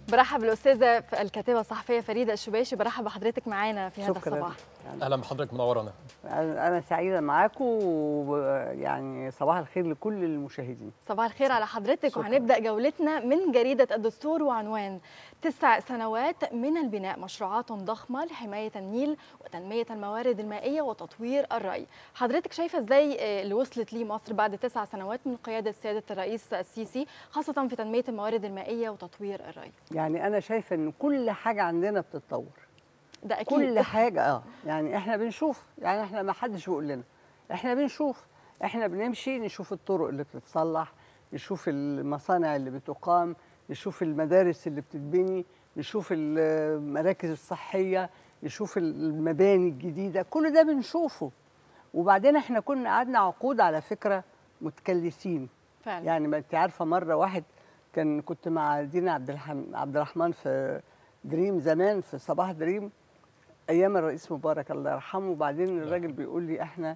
برحب بالاستاذه الكاتبه الصحفيه فريده الشباشي برحب بحضرتك معانا في هذا شكراً. الصباح اهلا بحضرتك منورانا انا أنا سعيده معاكم ويعني صباح الخير لكل المشاهدين صباح الخير على حضرتك شكراً. وهنبدا جولتنا من جريده الدستور وعنوان تسع سنوات من البناء مشروعات ضخمه لحمايه النيل وتنميه الموارد المائيه وتطوير الري حضرتك شايفه ازاي آه، اللي وصلت ليه مصر بعد تسع سنوات من قياده سياده الرئيس السيسي خاصه في تنميه الموارد المائيه وتطوير الري يعني انا شايفه ان كل حاجه عندنا بتتطور ده اكيد كل حاجه اه يعني احنا بنشوف يعني احنا ما حدش بيقول لنا احنا بنشوف احنا بنمشي نشوف الطرق اللي بتتصلح نشوف المصانع اللي بتقام نشوف المدارس اللي بتتبني نشوف المراكز الصحيه نشوف المباني الجديده كل ده بنشوفه وبعدين احنا كنا قعدنا عقود على فكره متكلسين فعلا يعني ما انت عارفه مره واحد كان كنت مع دينا عبد الحم... عبد الرحمن في دريم زمان في صباح دريم ايام الرئيس مبارك الله يرحمه وبعدين الراجل بيقول لي احنا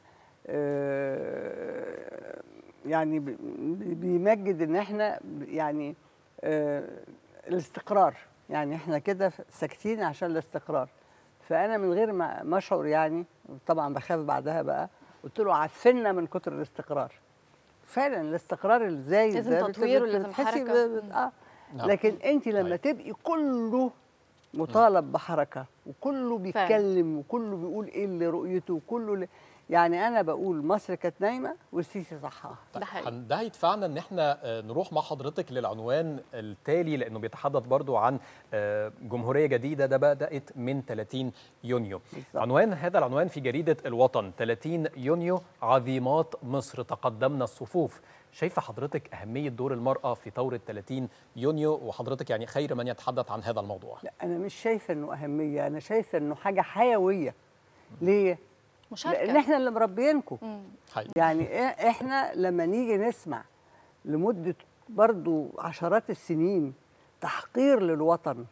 آه، يعني بي- بيمجد ان احنا يعني آه، الاستقرار يعني احنا كده ساكتين عشان الاستقرار فانا من غير ما ما اشعر يعني طبعا بخاف بعدها بقى قلت له عفنا من كتر الاستقرار فعلا الاستقرار الزايد لازم ده بت- تطوير بت- ولازم بتحسي حركة. ب- بت- اه نعم. لكن انت لما أيوة. تبقي كله مطالب بحركه وكله بيتكلم وكله بيقول ايه اللي رؤيته وكله اللي يعني انا بقول مصر كانت نايمه والسيسي صحها ده حقيقي. هن- ده هيدفعنا ان احنا آه، نروح مع حضرتك للعنوان التالي لانه بيتحدث برضو عن آه، جمهوريه جديده ده بدات من 30 يونيو بالظبط. عنوان هذا العنوان في جريده الوطن 30 يونيو عظيمات مصر تقدمنا الصفوف شايفه حضرتك اهميه دور المراه في ثوره 30 يونيو وحضرتك يعني خير من يتحدث عن هذا الموضوع لا انا مش شايفه انه اهميه انا شايفه انه حاجه حيويه ليه لان مشاركه احنا اللي مربيينكم مم. حقيقي. يعني إيه- احنا لما نيجي نسمع لمدة برضو عشرات السنين تحقير للوطن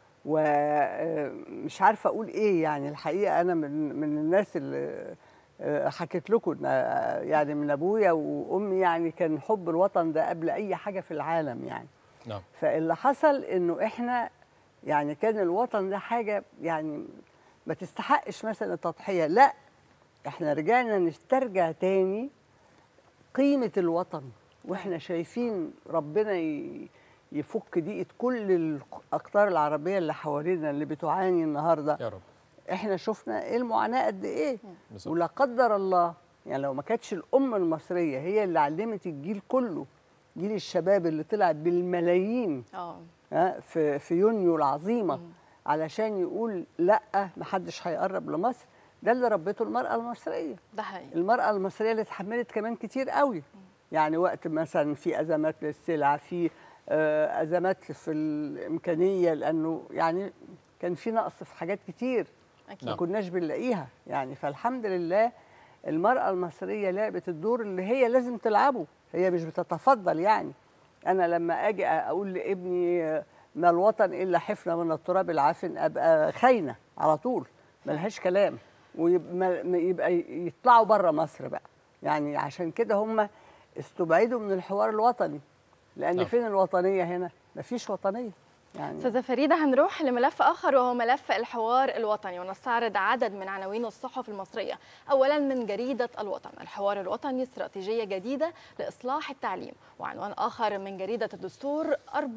ومش عارفة أقول إيه يعني الحقيقة أنا من من الناس اللي آه، حكيت لكم إن، آه، يعني من أبويا وأمي يعني كان حب الوطن ده قبل أي حاجة في العالم يعني نعم فاللي حصل انه احنا يعني كان الوطن ده حاجه يعني ما تستحقش مثلا التضحيه لا احنا رجعنا نسترجع تاني قيمه الوطن واحنا شايفين ربنا ي- يفك ضيقه كل الاقطار العربيه اللي حوالينا اللي بتعاني النهارده يا رب احنا شفنا ايه المعاناه قد ايه بالظبط. ولا قدر الله يعني لو ما كانتش الام المصريه هي اللي علمت الجيل كله جيل الشباب اللي طلع بالملايين اه ها، في في يونيو العظيمه علشان يقول لا ما حدش هيقرب لمصر ده اللي ربته المراه المصريه ده حقيقي المراه المصريه اللي اتحملت كمان كتير قوي يعني وقت مثلا في ازمات للسلع في آه، ازمات في الامكانيه لانه يعني كان في نقص في حاجات كتير اكيد ما نعم. كناش بنلاقيها يعني فالحمد لله المرأة المصرية لعبت الدور اللي هي لازم تلعبه هي مش بتتفضل يعني أنا لما أجي أقول لابني آه، ما الوطن إلا حفنة من التراب العافن أبقى خاينة على طول ملهاش كلام ويبقى ما- يبقى يطلعوا بره مصر بقى يعني عشان كده هم استبعدوا من الحوار الوطني لأن نعم. فين الوطنية هنا مفيش وطنية يعني استاذه فريده هنروح لملف اخر وهو ملف الحوار الوطني ونستعرض عدد من عناوين الصحف المصريه اولا من جريده الوطن الحوار الوطني استراتيجيه جديده لاصلاح التعليم وعنوان اخر من جريده الدستور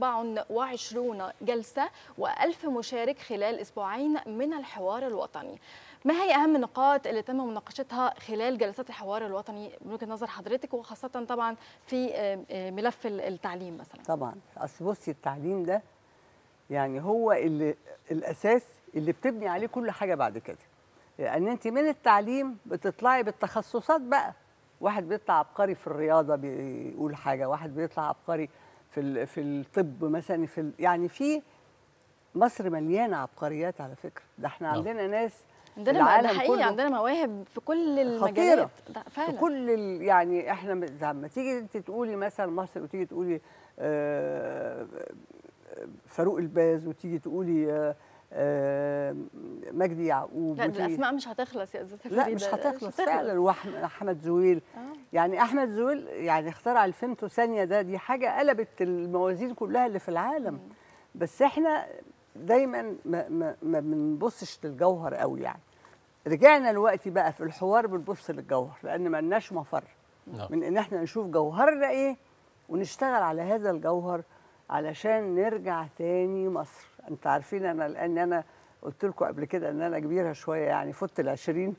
24 جلسه و1000 مشارك خلال اسبوعين من الحوار الوطني ما هي اهم النقاط اللي تم مناقشتها خلال جلسات الحوار الوطني من وجهه نظر حضرتك وخاصه طبعا في آه، آه، ملف التعليم مثلا طبعا اصل بصي التعليم ده يعني هو اللي الاساس اللي بتبني عليه كل حاجه بعد كده لان انت من التعليم بتطلعي بالتخصصات بقى واحد بيطلع عبقري في الرياضه بيقول حاجه واحد بيطلع عبقري في ال- في الطب مثلا في ال- يعني في مصر مليانه عبقريات على فكره ده احنا نعم. عندنا ناس عندنا ده العالم حقيقي كله عندنا مواهب في كل المجالات خطيرة. ده في فعلا كل ال- يعني احنا م- لما تيجي انت تقولي مثلا مصر وتيجي تقولي آه، فاروق الباز وتيجي تقولي آه، آه، مجدي يعقوب لا وتيجي- الاسماء مش هتخلص يا استاذه لا فريدة، مش هتخلص فعلا واحمد زويل آه. يعني احمد زويل يعني اخترع الفيمتو ثانيه ده دي حاجه قلبت الموازين كلها اللي في العالم بس احنا دايما ما, ما, ما بنبصش للجوهر قوي يعني رجعنا دلوقتي بقى في الحوار بنبص للجوهر لان ما لناش مفر نعم. من ان احنا نشوف جوهرنا ايه ونشتغل على هذا الجوهر علشان نرجع تاني مصر انت عارفين انا لان انا قلت لكم قبل كده ان انا كبيره شويه يعني فت العشرين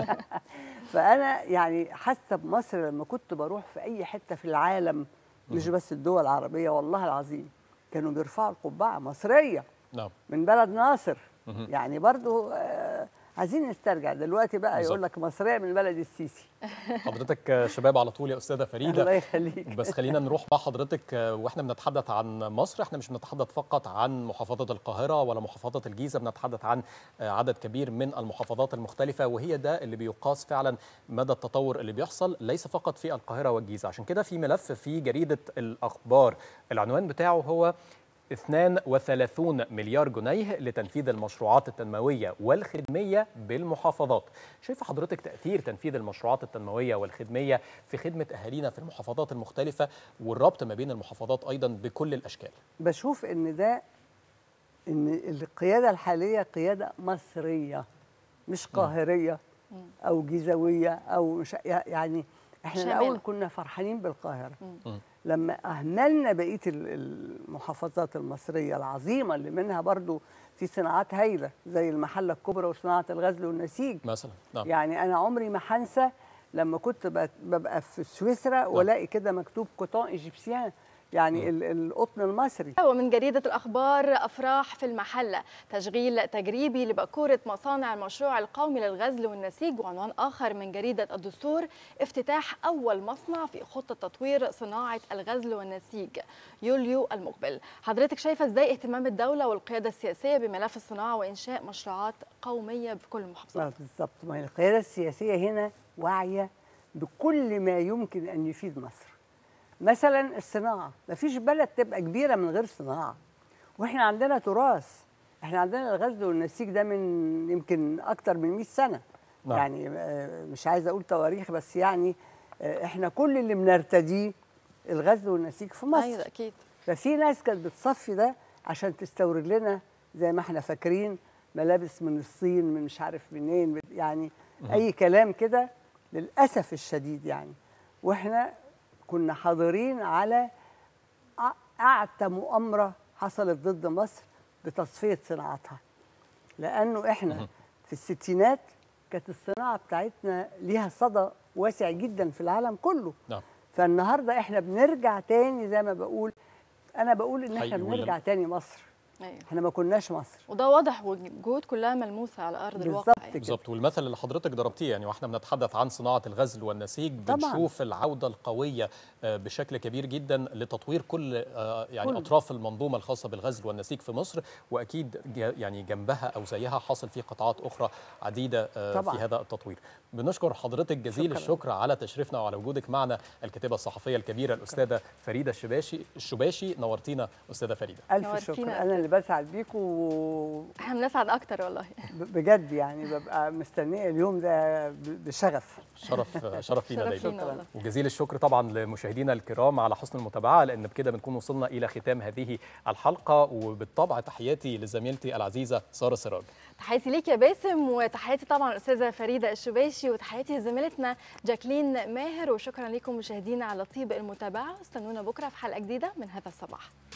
فانا يعني حاسه بمصر لما كنت بروح في اي حته في العالم مش بس الدول العربيه والله العظيم كانوا بيرفعوا القبعه مصريه نعم من بلد ناصر مهم. يعني برضو آه عايزين نسترجع دلوقتي بقى بالظبط. يقول لك مصريه من بلد السيسي حضرتك شباب على طول يا استاذه فريده الله يخليك بس خلينا نروح مع حضرتك آه، واحنا بنتحدث عن مصر احنا مش بنتحدث فقط عن محافظة القاهرة ولا محافظة الجيزة بنتحدث عن آه، عدد كبير من المحافظات المختلفة وهي ده اللي بيقاس فعلا مدى التطور اللي بيحصل ليس فقط في القاهرة والجيزة عشان كده في ملف في جريدة الأخبار العنوان بتاعه هو 32 مليار جنيه لتنفيذ المشروعات التنموية والخدمية بالمحافظات شايف حضرتك تأثير تنفيذ المشروعات التنموية والخدمية في خدمة أهالينا في المحافظات المختلفة والربط ما بين المحافظات أيضا بكل الأشكال بشوف ان ده ان القياده الحاليه قياده مصريه مش قاهريه او جيزويه او مش يعني احنا شاملة. الاول كنا فرحانين بالقاهره مم. لما اهملنا بقيه ال- المحافظات المصريه العظيمه اللي منها برضو في صناعات هايله زي المحله الكبرى وصناعه الغزل والنسيج مثلا نعم يعني انا عمري ما هنسى لما كنت بت- ببقى في سويسرا والاقي كده مكتوب كوتون ايجيبسيان يعني ال- القطن المصري ومن جريدة الأخبار أفراح في المحلة تشغيل تجريبي لبكورة مصانع المشروع القومي للغزل والنسيج وعنوان آخر من جريدة الدستور افتتاح أول مصنع في خطة تطوير صناعة الغزل والنسيج يوليو المقبل حضرتك شايفة إزاي اهتمام الدولة والقيادة السياسية بملف الصناعة وإنشاء مشروعات قومية في كل المحافظات آه، بالظبط ما هي القياده السياسيه هنا واعيه بكل ما يمكن ان يفيد مصر مثلا الصناعه ما فيش بلد تبقى كبيره من غير صناعه واحنا عندنا تراث احنا عندنا الغزل والنسيج ده من يمكن اكتر من 100 سنه نعم. يعني آه، مش عايز اقول تواريخ بس يعني آه، احنا كل اللي بنرتديه الغزل والنسيج في مصر أيوة أكيد ففي ناس كانت بتصفي ده عشان تستورد لنا زي ما احنا فاكرين ملابس من الصين من مش عارف منين يعني اي كلام كده للاسف الشديد يعني واحنا كنا حاضرين على أ- اعتى مؤامره حصلت ضد مصر بتصفيه صناعتها لانه احنا في الستينات كانت الصناعه بتاعتنا ليها صدى واسع جدا في العالم كله نعم فالنهارده احنا بنرجع تاني زي ما بقول انا بقول ان احنا حقيقي ولا- بنرجع تاني مصر أيوة. احنا ما كناش مصر وده واضح والجهود كلها ملموسة على أرض الواقع بالظبط يعني. كده. بالظبط والمثل اللي حضرتك ضربتيه يعني واحنا بنتحدث عن صناعه الغزل والنسيج طبعاً. بنشوف العوده القويه آه، بشكل كبير جدا لتطوير كل آه، يعني كل. اطراف المنظومه الخاصه بالغزل والنسيج في مصر واكيد ج- يعني جنبها او زيها حاصل في قطاعات اخرى عديده آه، طبعاً. في هذا التطوير بنشكر حضرتك جزيل شكراً. الشكر على تشريفنا وعلى وجودك معنا الكاتبه الصحفيه الكبيره الاستاذه فريده الشباشي الشباشي نورتينا استاذه فريده الف نورتينا شكر يا انا اللي بسعد بيكم احنا بنسعد أكتر والله وبجد يعني ببقى مستنيه اليوم ده ب- بشغف شرف شرف لينا شرف دايما لينا والله وجزيل الشكر طبعا لمشاهدينا الكرام على حسن المتابعه لان بكده بنكون وصلنا الى ختام هذه الحلقه وبالطبع تحياتي لزميلتي العزيزه ساره سراج تحياتي ليك يا باسم وتحياتي طبعا الاستاذه فريده الشباشي وتحياتي لزميلتنا جاكلين ماهر وشكرا لكم مشاهدينا على طيب المتابعه استنونا بكره في حلقه جديده من هذا الصباح